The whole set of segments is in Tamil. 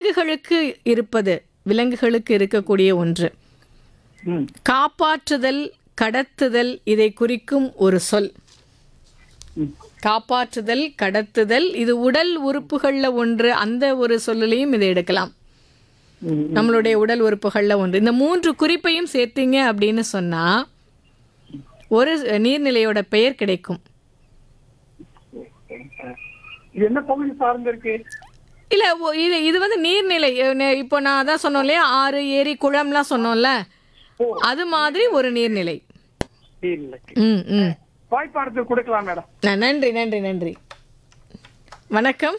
விலங்குகளுக்கு இருப்பது விலங்குகளுக்கு இருக்கக்கூடிய ஒன்று ம் காப்பாற்றுதல் கடத்துதல் இதை குறிக்கும் ஒரு சொல் ம். காப்பாற்றுதல் கடத்துதல் இது உடல் உறுப்புகள்ல ஒன்று அந்த ஒரு சொல்லுலையும் இதை எடுக்கலாம் ம் நம்மளுடைய உடல் உறுப்புகள்ல ஒன்று இந்த மூன்று குறிப்பையும் சேர்த்தீங்க அப்படின்னு சொன்னா ஒரு நீர்நிலையோட பெயர் கிடைக்கும் இது என்ன பகுதி சார்ந்து இருக்கு இல்ல ஒ- இது இது வந்து நீர்நிலை அஹ் நெ- இப்போ நான் அதான் சொன்னோம் இல்லையா ஆறு ஏரி குளம்லாம் சொன்னோம்ல அது மாதிரி ஒரு நீர்நிலை இல்லை ம் ம் வாய்ப்பாடத்தில் கொடுக்கலாம் மேடம் ந- நன்றி நன்றி நன்றி வணக்கம்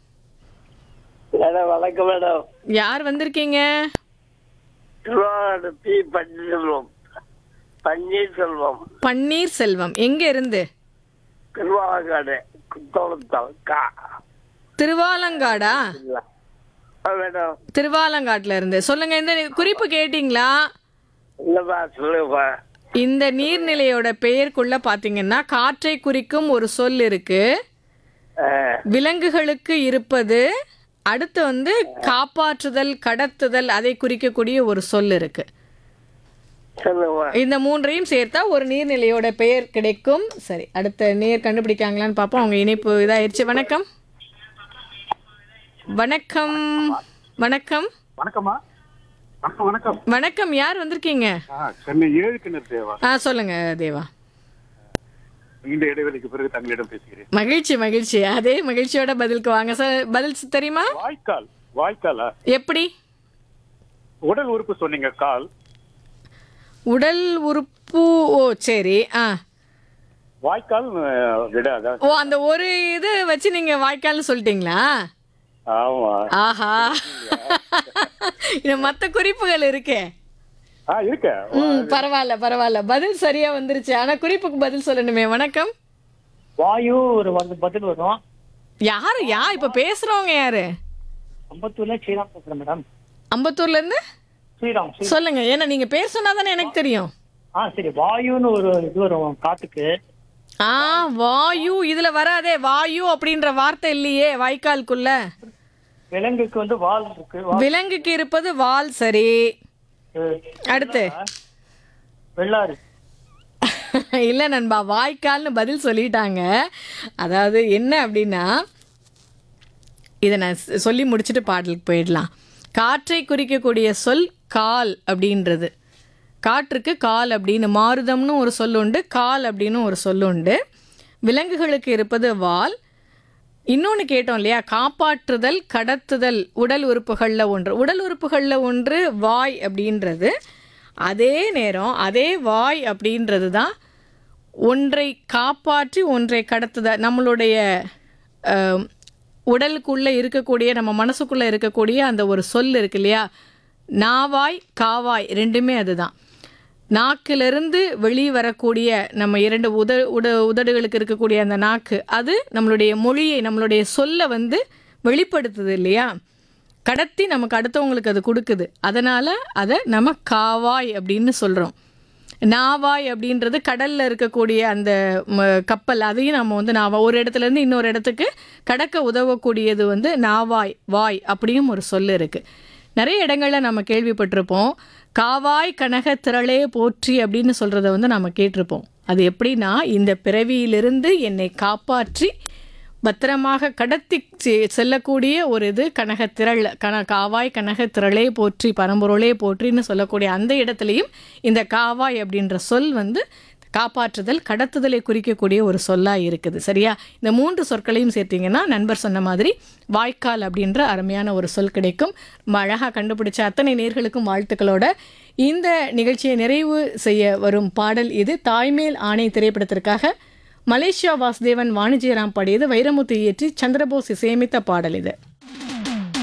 மேடம் வணக்கம் மேடம் யார் வந்திருக்கீங்க திருவாரூர் பி பன்னீர்செல்வம் பன்னீர்செல்வம் பன்னீர் செல்வம் எங்க இருந்து திருவாரூர்காடு குத்தோளத்தால் கா திருவாலங்காடா இல்ல ஆ, மேடம் திருவாலங்காட்டுல இருந்து சொல்லுங்க இந்த குறிப்பு கேட்டிங்களா இல்லப்பா சொல்லுப்பா இந்த நீர்நிலையோட பெயருக்குள்ள பாத்தீங்கன்னா காற்றை குறிக்கும் ஒரு சொல் இருக்கு ஆ, விலங்குகளுக்கு இருப்பது அடுத்து வந்து காப்பாற்றுதல் கடத்துதல் அதை குறிக்கக்கூடிய ஒரு சொல் இருக்கு சொல்லுப்பா இந்த மூன்றையும் சேர்த்தா ஒரு நீர்நிலையோட பெயர் கிடைக்கும் சரி அடுத்த நீர் கண்டுபிடிக்காங்களான்னு பார்ப்போம் அவங்க இணைப்பு இதாயிருச்சு வணக்கம் வணக்கம் வணக்கம் வணக்கம்மா வணக்கம் வணக்கம் வணக்கம் யார் வந்திருக்கீங்க ஆ சென்னை ஏழு கிணறு தேவா ஆ சொல்லுங்க தேவா நீண்ட இடைவெளிக்கு பிறகு தங்களிடம் பேசுகிறேன் மகிழ்ச்சி மகிழ்ச்சி அதே மகிழ்ச்சியோட பதிலுக்கு வாங்க சார் பதில் ஸ் தெரியுமா வாய்க்கால் வாய்க்காலா எப்படி உடல் உறுப்பு சொன்னீங்க கால் உடல் உறுப்பு ஓ சரி ஆ வாய்க்கால் அஹ், விட அதான் ஓ அந்த ஒரு இது வச்சு நீங்க வாய்க்கால்னு சொல்லிட்டீங்களா ஆமா ஆஹா இது மற்ற குறிப்புகள் இருக்கே ஆ இருக்க ம் பரவாயில்ல பரவாயில்ல பதில் சரியா வந்துருச்சு ஆனா குறிப்புக்கு பதில் சொல்லணுமே வணக்கம் வாயு ஒரு வந்து பதில் வரும் யாரு யா இப்ப பேசுறவங்க யாரு அம்பத்தூர்ல ஸ்ரீராம் பேசுறேன் மேடம் அம்பத்தூர்ல இருந்து ஸ்ரீராம் ஸ்ரீ சொல்லுங்க ஏன்னா நீங்க பேர் சொன்னாதானே எனக்கு தெரியும் ஆ சரி வாயுன்னு ஒரு இது வரும் காத்துக்கு ஆ வாயு இதுல வராதே வாயு அப்படின்ற வார்த்தை இல்லையே வாய்க்காலுக்குள்ள விலங்குக்கு வந்து வால் இருக்கு வா- விலங்குக்கு இருப்பது வால் சரி அஹ், அடுத்து வெள்ளாறு இல்ல நண்பா வாய்க்கால்னு பதில் சொல்லிட்டாங்க அதாவது என்ன அப்படின்னா இதை நான் சொ- சொல்லி முடிச்சுட்டு பாடலுக்கு போயிடலாம் காற்றை குறிக்கக்கூடிய சொல் கால் அப்படின்றது காற்றுக்கு கால் அப்படின்னு மாருதம்னு ஒரு சொல் உண்டு கால் அப்படின்னு ஒரு சொல் உண்டு விலங்குகளுக்கு இருப்பது வால் இன்னொன்று கேட்டோம் இல்லையா காப்பாற்றுதல் கடத்துதல் உடல் உறுப்புகளில் ஒன்று உடல் உறுப்புகளில் ஒன்று வாய் அப்படின்றது அதே நேரம் அதே வாய் அப்படின்றது தான் ஒன்றை காப்பாற்றி ஒன்றை கடத்துதல் நம்மளுடைய அஹ், உடலுக்குள்ளே இருக்கக்கூடிய நம்ம மனசுக்குள்ளே இருக்கக்கூடிய அந்த ஒரு சொல் இருக்கு இல்லையா நாவாய் காவாய் ரெண்டுமே அதுதான் நாக்கிலிருந்து வெளியே வரக்கூடிய நம்ம இரண்டு உத உட உதடுகளுக்கு இருக்கக்கூடிய அந்த நாக்கு அது நம்மளுடைய மொழியை நம்மளுடைய சொல்லை வந்து வெளிப்படுத்துது இல்லையா கடத்தி நமக்கு அடுத்தவங்களுக்கு அது கொடுக்குது அதனால் அதை நம்ம காவாய் அப்படின்னு சொல்கிறோம் நாவாய் அப்படின்றது கடலில் இருக்கக்கூடிய அந்த ம, கப்பல் அதையும் நம்ம வந்து நாவா ஒரு இடத்துல இருந்து இன்னொரு இடத்துக்கு கடக்க உதவக்கூடியது வந்து நாவாய் வாய் அப்படியும் ஒரு சொல் இருக்குது நிறைய இடங்கள்ல நம்ம கேள்விப்பட்டிருப்போம் காவாய் கனக திரளே போற்றி அப்படின்னு சொல்கிறத வந்து நம்ம கேட்டிருப்போம் அது எப்படின்னா இந்த பிறவியிலிருந்து என்னை காப்பாற்றி பத்திரமாக கடத்தி செ- செல்லக்கூடிய ஒரு இது கனக திரள் கன காவாய் கனக திரளே போற்றி பரம்பொருளே போற்றின்னு சொல்லக்கூடிய அந்த இடத்துலையும் இந்த காவாய் அப்படின்ற சொல் வந்து காப்பாற்றுதல் கடத்துதலை குறிக்கக்கூடிய ஒரு சொல்லாக இருக்குது சரியா இந்த மூன்று சொற்களையும் சேர்த்தீங்கன்னா நண்பர் சொன்ன மாதிரி வாய்க்கால் அப்படின்ற அருமையான ஒரு சொல் கிடைக்கும் ரொம்ப அழகாக கண்டுபிடிச்ச அத்தனை நேர்களுக்கும் வாழ்த்துக்களோட இந்த நிகழ்ச்சியை நிறைவு செய்ய வரும் பாடல் இது தாய்மேல் ஆணை திரைப்படத்திற்காக மலேசியா வாசுதேவன் வாணிஜியராம் பாடியது வைரமுத்து இயற்றி சந்திரபோஸ் இசையமைத்த பாடல் இது